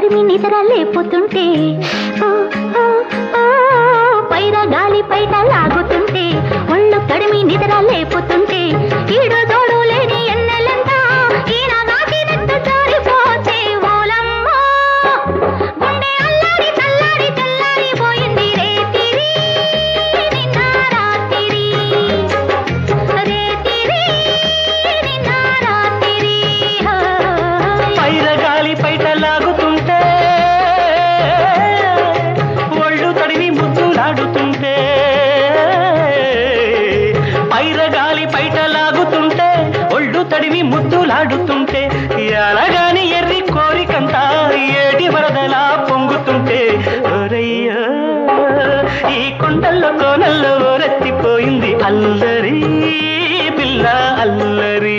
తడిమి నిద్ర లేపుతుంటే ఓ, ఓ, ఓ, పైర గాలి పైట లాగుతుంటే ఒళ్ళు తడిమి నిద్ర లేపుతుంటే ఈడు తోడు లేని ఎన్నెలంట ఈయన నాటినట్టు జారిపోతే ఓలమ్మ గుండె అల్లాడి చల్లాడి చల్లారి పోయింది రేతిరి నిన్న రాత్రి రేతిరి నిన్న రాత్రి పైర గాలి పైట లాగుతుంటే ఒళ్ళు తడివి ముద్దులాడుతుంటే పైర గాలి పైట లాగుతుంటే ఒళ్ళు తడివి ముద్దులాడుతుంటే ఎలాగాని ఎర్రి కోరికంతా ఏటి వరదలా పొంగుతుంటే ఒరయ్యా ఈ కొండల్లో కోనల్లో రెత్తిపోయింది అల్లరి పిల్ల అల్లరి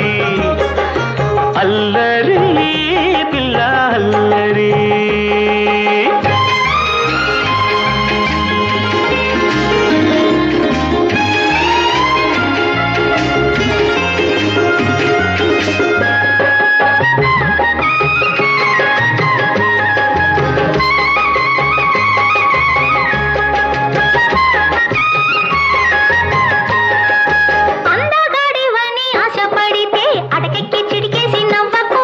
అల్లరి పిల్ల అల్లరి అందగాడివని ఆశపడితే అటకెక్కి చిడికేసి నవ్వకు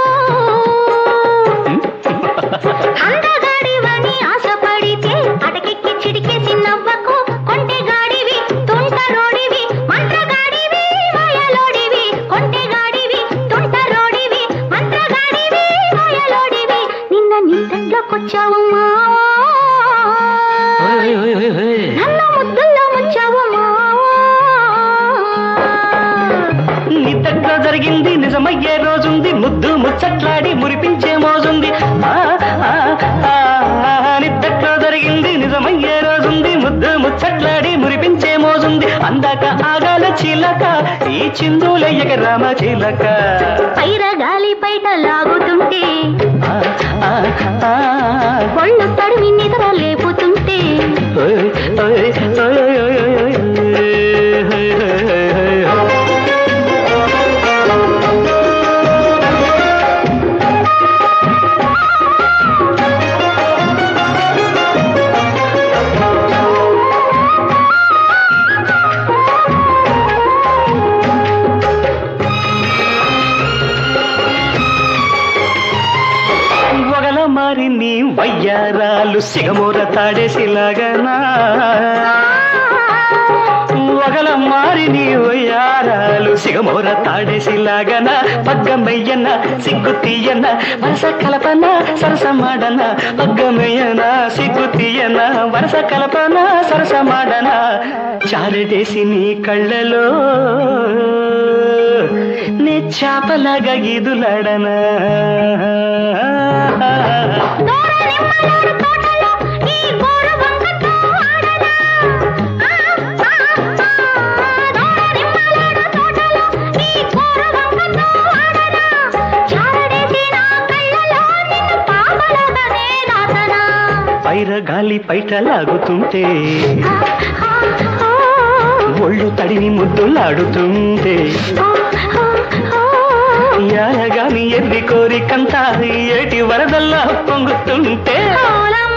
అందగాడివని ఆశపడితే అటకెక్కి చిడికేసి నవ్వకు కొంటెగాడివి తుంటరోడివి మంత్రగాడివి వయలోడివి కొంటెగాడివి తుంటరోడివి మంత్రగాడివి వయలోడివి నిన్న నిద్దట్లోకొచ్చావు మావా నన్ను ముద్దుల్లో ముంచావు మావా నిద్దట్లో జరిగింది నిజమయ్యే రోజుంది ముద్దు ముచ్చట్లాడి మురిపించే మోజుంది ఆ, ఆ, ఆ, ఆ, నిద్దట్లో జరిగింది నిజమయ్యే రోజుంది ముద్దు ముచ్చట్లాడి మురిపించే మోజుంది అందాక ఆగాల చిలక ఈ చిందులయ్యక రామ చిలక పైర గాలి బయట లాగుతుంటే ఆ, ఆ, ఆ, ఒళ్ళు తడిమి నిద్ర లేపుతుంటే ఓయ్, ఓయ్, ఓయ్, ఓయ్, ఓయ్, ఓయ్, ఓయ్, ఓయ్, ఓయ్, ఓయ్. ఒగల మారి నీ వయ్యారాలు సిగమూర తాడేసిలాగనా ఒగల మారి నీ వయ్యారాలు సిగమూర తాడేసిలాగన పగ్గమెయ్యన సిగ్గు తీయన వరస కలపన సరస మాడన పగ్గమెయ్యన సిగ్గు తీయన వరస కలపన సరస మాడన చారడేసి నీ కళ్ళలో నే చాపలాగా గీదులాడనా దూర నిమ్మలోడు తోటలో ఈ గోరు వంకతో ఆడనా? ఆ, ఆ, ఆ, దూర నిమ్మలోడు తోటలో ఈ గోరు వంకతో ఆడనా? చారడేసి నా కళ్ళలో నిన్ను పాపలాగానే దాచనా? పైర గాలి పైట లాగుతుంటే ఆ, ఆ, ఆ, ఒళ్ళు తడిని ముద్దులాడుతుంటే ఆ, ఆ, ఆ. యాయగాని ఎర్రి కోరికంతా ఏటి వరదల్లా పొంగుతుంటే ఓలమ్మ